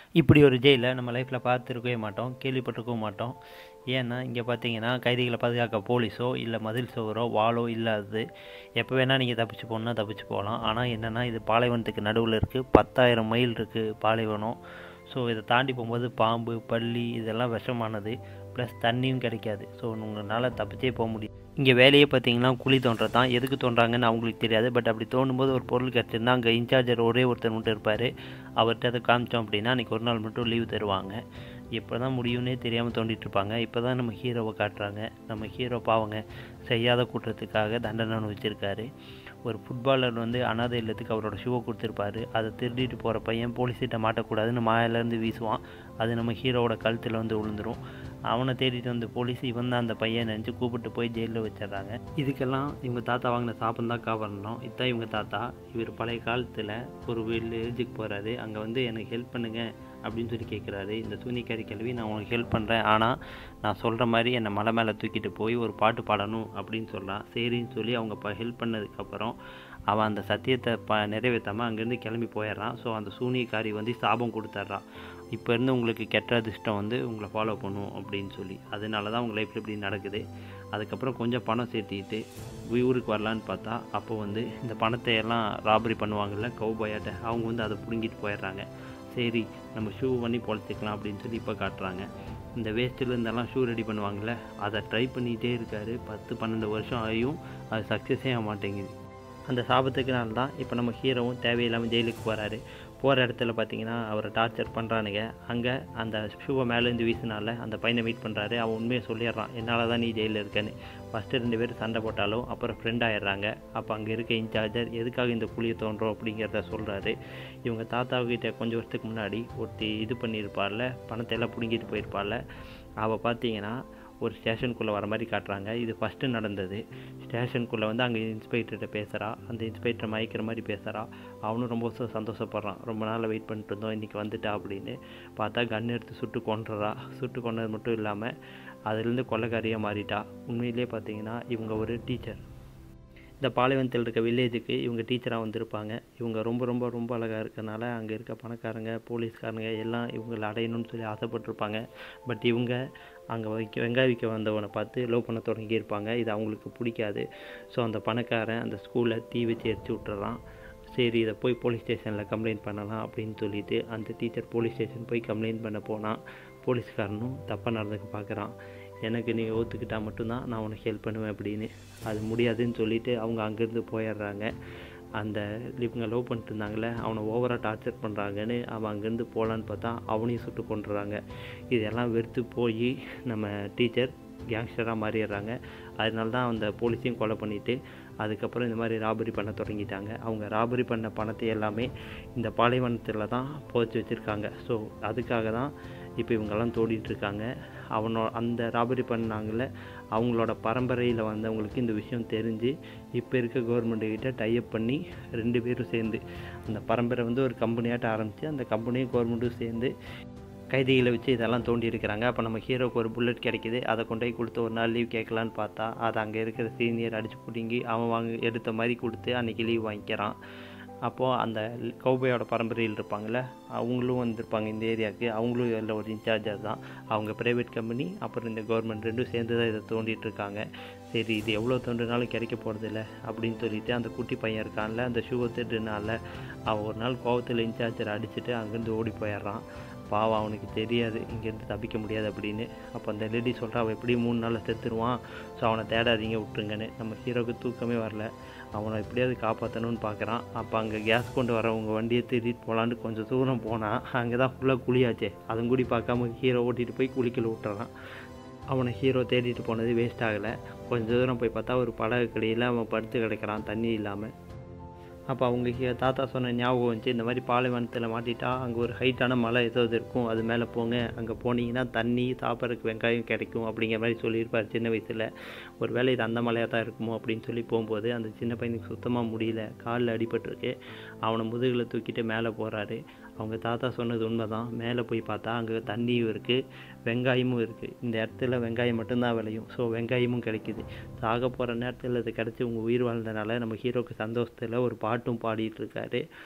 இப்படி ஒரு ஜெயிலை நம்ம லைஃப்பில் பார்த்துருக்கவே மாட்டோம் கேள்விப்பட்டிருக்கவும் மாட்டோம் ஏன்னா இங்கே பார்த்தீங்கன்னா கைதிகளை பாதுகாக்க போலீஸோ இல்லை மதில் சுவரோ வாளோ இல்லாதது எப்போ வேணால் நீங்கள் தப்பிச்சு போகணுன்னா தப்பிச்சு போகலாம் ஆனால் என்னென்னா இது பாலைவனத்துக்கு நடுவில் இருக்குது பத்தாயிரம் மைல் இருக்குது பாலைவனம் ஸோ இதை தாண்டி போகும்போது பாம்பு பல்லி இதெல்லாம் விஷமானது ப்ளஸ் தண்ணியும் கிடைக்காது ஸோ உங்களால் தப்பிச்சே போக முடியும் இங்கே வேலையே பார்த்தீங்கன்னா குழி தோன்றது தான் எதுக்கு தோன்றாங்கன்னு அவங்களுக்கு தெரியாது பட் அப்படி தோணும்போது ஒரு பொருள் கிடச்சிருந்தா அங்கே இன்சார்ஜர் ஒரே ஒருத்தர் மட்டும் இருப்பார் அவர்கிட்ட அதை காமிச்சோம் அப்படின்னா அன்றைக்கி ஒரு நாள் மட்டும் லீவு தருவாங்க எப்போ தான் முடியும்னே தெரியாமல் தோண்டிட்டு இருப்பாங்க இப்போ தான் நம்ம ஹீரோவை காட்டுறாங்க நம்ம ஹீரோ பாவங்க செய்யாத குற்றத்துக்காக தண்டனை வச்சுருக்காரு ஒரு ஃபுட்பாலர் வந்து அனாதை இல்லத்துக்கு அவரோட ஷூவை கொடுத்துருப்பாரு அதை திருடிட்டு போகிற பையன் போலீஸ்கிட்ட மாட்டக்கூடாதுன்னு மாயிலேருந்து வீசுவான் அது நம்ம ஹீரோவோட கழுத்தில் வந்து விழுந்துரும் அவனை தேடிட்டு வந்து போலீஸ் இவன் தான் அந்த பையன் நினச்சி கூப்பிட்டு போய் ஜெயிலில் வச்சிடுறாங்க இதுக்கெல்லாம் இவங்க தாத்தா வாங்கின சாப்பம் தான் காவரணும் இதுதான் இவங்க தாத்தா இவர் பழைய காலத்தில் ஒரு வில்லேஜுக்கு போகிறாரு அங்கே வந்து எனக்கு ஹெல்ப் பண்ணுங்கள் அப்படின்னு சொல்லி கேட்குறாரு இந்த சூனிக்காரி கேள்வி நான் உனக்கு ஹெல்ப் பண்ணுறேன் ஆனால் நான் சொல்கிற மாதிரி என்னை மலை மேலே தூக்கிட்டு போய் ஒரு பாட்டு பாடணும் அப்படின்னு சொல்கிறான் சரின்னு சொல்லி அவங்க இப்போ ஹெல்ப் பண்ணதுக்கப்புறம் அவன் அந்த சத்தியத்தை ப நிறைவேற்றாமல் அங்கேருந்து கிளம்பி போயிடுறான் ஸோ அந்த சூனியக்காரி வந்து சாபம் கொடுத்துட்றான் இப்போ இருந்து உங்களுக்கு கெட்ட அதிர்ஷ்டம் வந்து உங்களை ஃபாலோ பண்ணும் அப்படின்னு சொல்லி அதனால தான் உங்கள் லைஃப்பில் இப்படி நடக்குது அதுக்கப்புறம் கொஞ்சம் பணம் சேர்த்திக்கிட்டு ஊருக்கு வரலான்னு பார்த்தா அப்போ வந்து இந்த பணத்தை எல்லாம் ராபரி பண்ணுவாங்கள்ல கவுபாயாட்ட அவங்க வந்து அதை பிடுங்கிட்டு போயிடுறாங்க சரி நம்ம ஷூ பண்ணி பொழைச்சிக்கலாம் அப்படின்னு சொல்லி இப்போ காட்டுறாங்க இந்த வேஸ்ட்டில் இருந்தெல்லாம் ஷூ ரெடி பண்ணுவாங்கள்ல அதை ட்ரை பண்ணிகிட்டே இருக்காரு பத்து பன்னெண்டு வருஷம் ஆகியும் அது சக்ஸஸே ஆக மாட்டேங்குது அந்த சாபத்துக்குனால தான் இப்போ நம்ம ஹீரோவும் தேவையில்லாமல் ஜெயிலுக்கு போகிறாரு போகிற இடத்துல பார்த்தீங்கன்னா அவரை டார்ச்சர் பண்ணுறானுங்க அங்கே அந்த ஷூவை மேலேருந்து வீசினால அந்த பையனை மீட் பண்ணுறாரு அவன் உண்மையை சொல்லிடுறான் என்னால் தான் நீ ஜெயிலில் இருக்கேன்னு ஃபஸ்ட்டு ரெண்டு பேரும் சண்டை போட்டாலும் அப்புறம் ஃப்ரெண்ட் ஆயிடுறாங்க அப்போ அங்கே இருக்க இன்சார்ஜர் எதுக்காக இந்த புளியை தோன்றோம் அப்படிங்கிறத சொல்கிறாரு இவங்க தாத்தாவுக்கிட்ட கொஞ்சம் வருஷத்துக்கு முன்னாடி ஒருத்தி இது பண்ணியிருப்பார்ல பணத்தை எல்லாம் பிடுங்கிட்டு போயிருப்பார்ல அவள் பார்த்தீங்கன்னா ஒரு ஸ்டேஷனுக்குள்ளே வர மாதிரி காட்டுறாங்க இது ஃபஸ்ட்டு நடந்தது ஸ்டேஷனுக்குள்ளே வந்து அங்கே இன்ஸ்பெக்டர்கிட்ட பேசுகிறா அந்த இன்ஸ்பெக்டர் மயக்கிற மாதிரி பேசுகிறா அவனும் ரொம்ப சந்தோஷப்படுறான் ரொம்ப நாள் வெயிட் பண்ணிட்டு இருந்தோம் இன்றைக்கி வந்துட்டா அப்படின்னு பார்த்தா கன் எடுத்து சுட்டு கொண்டுறா சுட்டு கொண்டது மட்டும் இல்லாமல் அதுலேருந்து கொள்ளைக்காரியாக மாறிட்டா உண்மையிலே பார்த்தீங்கன்னா இவங்க ஒரு டீச்சர் இந்த பாலைவனத்தில் இருக்க வில்லேஜுக்கு இவங்க டீச்சராக வந்திருப்பாங்க இவங்க ரொம்ப ரொம்ப ரொம்ப அழகாக இருக்கனால அங்கே இருக்க பணக்காரங்க போலீஸ்காரங்க எல்லாம் இவங்களை அடையணும்னு சொல்லி ஆசைப்பட்டிருப்பாங்க பட் இவங்க அங்கே வைக்க வெங்காய விற்க வந்தவனை பார்த்து லவ் பண்ண தொடங்கியிருப்பாங்க இது அவங்களுக்கு பிடிக்காது ஸோ அந்த பணக்காரன் அந்த ஸ்கூலில் தீ வச்சு எரிச்சு விட்டுறான் சரி இதை போய் போலீஸ் ஸ்டேஷனில் கம்ப்ளைண்ட் பண்ணலாம் அப்படின்னு சொல்லிட்டு அந்த டீச்சர் போலீஸ் ஸ்டேஷன் போய் கம்ப்ளைண்ட் பண்ண போனால் போலீஸ்காரனும் தப்பாக நடந்துக்க பார்க்குறான் எனக்கு நீ ஒத்துக்கிட்டால் மட்டும்தான் நான் உனக்கு ஹெல்ப் பண்ணுவேன் அப்படின்னு அது முடியாதுன்னு சொல்லிவிட்டு அவங்க அங்கேருந்து போயிடுறாங்க அந்த இவங்க லவ் பண்ணிட்டு இருந்தாங்களே அவனை ஓவராக டார்ச்சர் பண்ணுறாங்கன்னு அவன் அங்கேருந்து போகலான்னு பார்த்தா அவனையும் சுட்டு கொண்டுறாங்க இதெல்லாம் வெறுத்து போய் நம்ம டீச்சர் கேங்ஸ்டராக மாறிடுறாங்க அதனால தான் அந்த போலீஸையும் கொலை பண்ணிவிட்டு அதுக்கப்புறம் இந்த மாதிரி ராபரி பண்ண தொடங்கிட்டாங்க அவங்க ராபரி பண்ண பணத்தை எல்லாமே இந்த பாலைவனத்தில் தான் புதைச்சி வச்சுருக்காங்க ஸோ அதுக்காக தான் இப்போ இவங்கெல்லாம் தோடிட்டு இருக்காங்க அவனோ அந்த ராபரி பண்ணாங்கல்ல அவங்களோட பரம்பரையில் வந்தவங்களுக்கு இந்த விஷயம் தெரிஞ்சு இப்போ இருக்க கவர்மெண்ட்டுக்கிட்ட டைப் பண்ணி ரெண்டு பேரும் சேர்ந்து அந்த பரம்பரை வந்து ஒரு கம்பெனியாட்ட ஆரம்பித்து அந்த கம்பெனியும் கவர்மெண்ட்டும் சேர்ந்து கைதிகளை வச்சு இதெல்லாம் தோண்டி இருக்கிறாங்க அப்போ நம்ம ஹீரோக்கு ஒரு புல்லட் கிடைக்கிது அதை கொண்டு போய் கொடுத்து ஒரு நாள் லீவ் கேட்கலான்னு பார்த்தா அதை அங்கே இருக்கிற சீனியர் அடித்து பிடிங்கி அவன் வாங்க எடுத்த மாதிரி கொடுத்து அன்றைக்கி லீவ் வாங்கிக்கிறான் அப்போது அந்த கௌபையோட பரம்பரையில் இருப்பாங்கள்ல அவங்களும் வந்திருப்பாங்க இந்த ஏரியாவுக்கு அவங்களும் இதில் ஒரு இன்சார்ஜர் தான் அவங்க ப்ரைவேட் கம்பெனி அப்புறம் இந்த கவர்மெண்ட் ரெண்டும் சேர்ந்து தான் இதை தோண்டிட்டு இருக்காங்க சரி இது எவ்வளோ தோண்டினாலும் கிடைக்க போகிறதில்ல அப்படின்னு சொல்லிட்டு அந்த குட்டி பையன் இருக்கான்ல அந்த ஷூவை திட்டுனால அவன் ஒரு நாள் கோவத்தில் இன்சார்ஜரை அடிச்சுட்டு அங்கேருந்து ஓடி போயிடுறான் பாவம் அவனுக்கு தெரியாது இங்கேருந்து தப்பிக்க முடியாது அப்படின்னு அப்போ அந்த லேடி சொல்கிறா அவன் எப்படியும் மூணு நாளில் செத்துருவான் ஸோ அவனை தேடாதீங்க விட்டுருங்கன்னு நம்ம ஹீரோவுக்கு தூக்கமே வரல அவனை எப்படியாவது காப்பாற்றணும்னு பார்க்குறான் அப்போ அங்கே கேஸ் கொண்டு வரவங்க வண்டியை திருடிட்டு போகலான்னு கொஞ்சம் தூரம் போனான் அங்கே தான் ஃபுல்லாக குழியாச்சே அதுவும் கூடி பார்க்காம ஹீரோ ஓட்டிகிட்டு போய் குளிக்கல விட்டுறான் அவனை ஹீரோ தேடிட்டு போனது வேஸ்ட் ஆகலை கொஞ்சம் தூரம் போய் பார்த்தா ஒரு படகு கடையில் அவன் படுத்து கிடக்கிறான் தண்ணி இல்லாமல் அப்போ அவங்க ஹீ- தாத்தா சொன்ன ஞாபகம் வந்துச்சு இந்த மாதிரி பாலைவனத்தில் மாட்டிட்டா அங்கே ஒரு ஹைட்டான மலை ஏதாவது இருக்கும் அது மேலே போங்க அங்கே போனீங்கன்னா தண்ணி சாப்பிட்றதுக்கு வெங்காயம் கிடைக்கும் அப்படிங்கிற மாதிரி சொல்லியிருப்பார் சின்ன வயசில் ஒரு வேளை இது அந்த மலையாக தான் இருக்குமோ அப்படின்னு சொல்லி போகும்போது அந்த சின்ன பையனுக்கு சுத்தமாக முடியல காலில் அடிபட்டிருக்கு அவனை முதுகில் தூக்கிட்டு மேலே போகிறாரு அவங்க தாத்தா சொன்னது உண்மை தான் மேலே போய் பார்த்தா அங்கே தண்ணியும் இருக்குது வெங்காயமும் இருக்குது இந்த இடத்துல வெங்காயம் மட்டும்தான் விளையும் ஸோ வெங்காயமும் கிடைக்குது சாக போகிற நேரத்தில் இது கிடச்சி உங்கள் உயிர் வாழ்ந்தனால நம்ம ஹீரோக்கு சந்தோஷத்தில் ஒரு பாட்டும் பாடிட்டு இருக்காரு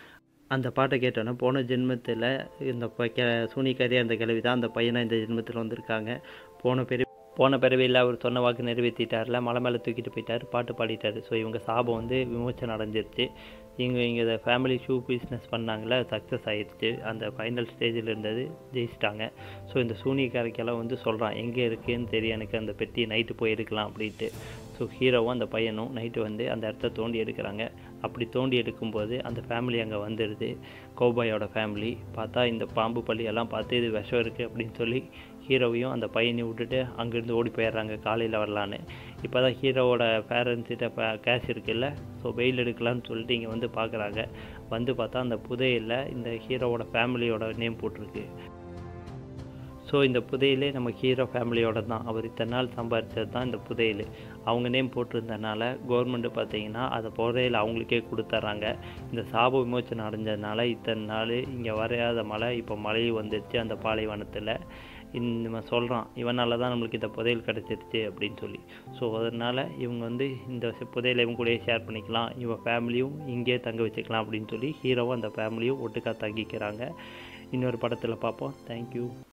அந்த பாட்டை கேட்டோன்னே போன ஜென்மத்தில் இந்த ப கெ சூனிக்காரியாக அந்த கிழவி தான் அந்த பையனாக இந்த ஜென்மத்தில் வந்திருக்காங்க போன பெரிய போன பிறவியில் அவர் சொன்ன வாக்கு நிறைவேற்றிட்டார்ல மலை மேலே தூக்கிட்டு போயிட்டார் பாட்டு பாடிட்டார் ஸோ இவங்க சாபம் வந்து விமோச்சனம் அடைஞ்சிருச்சு இவங்க இங்கே இந்த ஃபேமிலி ஷூ பிஸ்னஸ் பண்ணாங்களே சக்ஸஸ் ஆயிடுச்சு அந்த ஃபைனல் ஸ்டேஜில் இருந்தது ஜெயிச்சிட்டாங்க ஸோ இந்த சூனியக்காரைக்கெல்லாம் வந்து சொல்கிறான் எங்கே இருக்குன்னு தெரியும் எனக்கு அந்த பெட்டி நைட்டு போய் எடுக்கலாம் அப்படின்ட்டு ஸோ ஹீரோவும் அந்த பையனும் நைட்டு வந்து அந்த இடத்த தோண்டி எடுக்கிறாங்க அப்படி தோண்டி எடுக்கும்போது அந்த ஃபேமிலி அங்கே வந்துடுது கோபாயோட ஃபேமிலி பார்த்தா இந்த பாம்பு பள்ளியெல்லாம் பார்த்து இது விஷம் இருக்குது அப்படின்னு சொல்லி ஹீரோவையும் அந்த பையனையும் விட்டுட்டு அங்கேருந்து ஓடி போயிடுறாங்க காலையில் வரலான்னு இப்போ தான் ஹீரோவோட பேரண்ட்ஸ்கிட்ட கேஷ் இருக்குல்ல ஸோ பெயில் எடுக்கலான்னு சொல்லிட்டு இங்கே வந்து பார்க்குறாங்க வந்து பார்த்தா அந்த புதையலில் இந்த ஹீரோவோட ஃபேமிலியோட நேம் போட்டிருக்கு ஸோ இந்த புதையலே நம்ம ஹீரோ ஃபேமிலியோட தான் அவர் இத்தனை நாள் சம்பாரிச்சது தான் இந்த புதையல் அவங்க நேம் போட்டிருந்தனால கவர்மெண்ட்டு பார்த்தீங்கன்னா அதை புதையல் அவங்களுக்கே கொடுத்துட்றாங்க இந்த சாப விமோச்சனம் அடைஞ்சதுனால இத்தனை நாள் இங்கே வரையாத மழை இப்போ மழையும் வந்துருச்சு அந்த பாலைவனத்தில் இந்த சொல்கிறான் இவனால தான் நம்மளுக்கு இந்த புதையல் கிடச்சிருச்சு அப்படின்னு சொல்லி ஸோ அதனால் இவங்க வந்து இந்த புதையலை இவங்க கூடயே ஷேர் பண்ணிக்கலாம் இவன் ஃபேமிலியும் இங்கேயே தங்க வச்சுக்கலாம் அப்படின்னு சொல்லி ஹீரோவும் அந்த ஃபேமிலியும் ஒட்டுக்கா தங்கிக்கிறாங்க இன்னொரு படத்தில் பார்ப்போம் தேங்க்யூ